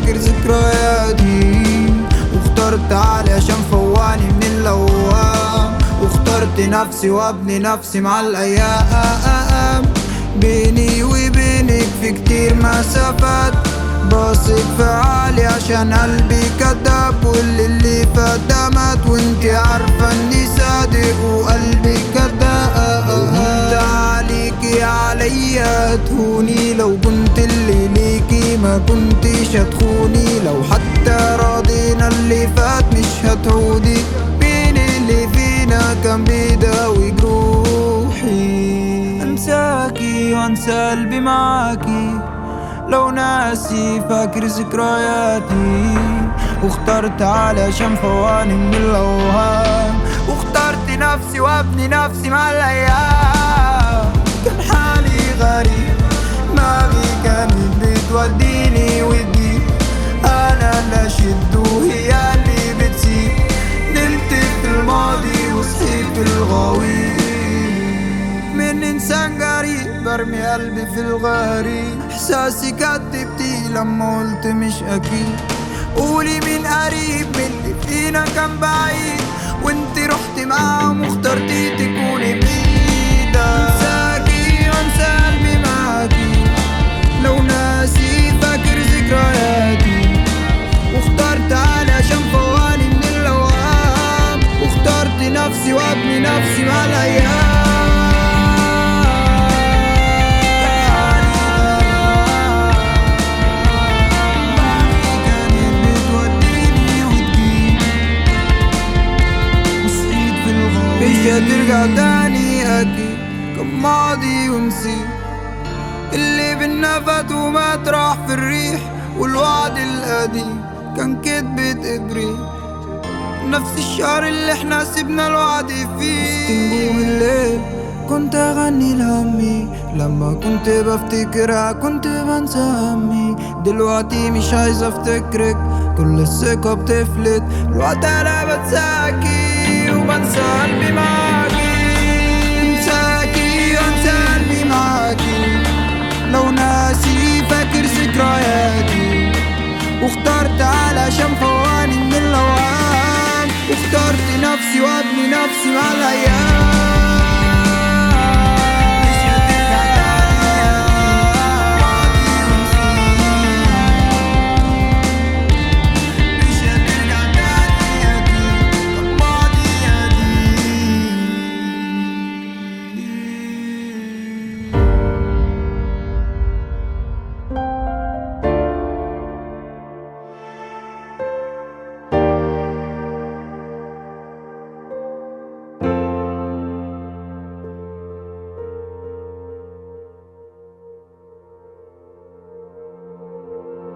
فاكر ذكرياتي واخترت علي عشان فواني من اللوام واخترت نفسي وابني نفسي مع الايام بيني وبينك في كتير مسافات باثق في عالي عشان قلبي كداب واللي اللي فات ده مات وانتي عارفة اني صادق وقلبي كداب وانت عليكي عليا تهوني لو كنت اللي ليكي ما كنتش هتخوني لو حتى راضينا اللي فات مش هتعودي مين اللي فينا كان بيداوي جروحي انساكي وانسى قلبي معاكي لو ناسي فاكر ذكرياتي واخترت علي عشان فواني من الاوهام واخترت نفسي وابني نفسي مع الايام كان حالي غريب دماغي كانت بتوديني وتجيب انا اللي اشد وهي اللي بتسيب نمت في الماضي وصحيت في الغويط من انسان غريب برمي قلبي في الغريب احساسي كدبتي لما قلت مش اكيد قولي مين قريب من اللي فينا كان بعيد وانت رحت معاهم واخترتي تكوني بعيدة انساكي وانسى قلبي معاكي لو ناسي فاكر ذكرياتي واخترت علي عشان فواني من اللوام واخترت نفسي وابني نفسي مع مش هترجع تاني اكيد كان ماضي ونسيت اللي بينا فات ومات راح في الريح والوعد القديم كان كدبة ابريق نفس الشهر اللي احنا سيبنا الوعد فيه وسط نجوم الليل كنت اغني لهمي لما كنت بفتكرها كنت بنسى همي دلوقتي مش عايز افتكرك كل الثقة بتفلت الوقت انا بنساكي وبنسى قلبي معاكي انساكي وانسى قلبي معاكي لو ناسي فاكر ذكرياتي واخترت علشان فواني من اللوام واخترت نفسي وابني نفسي مع الايام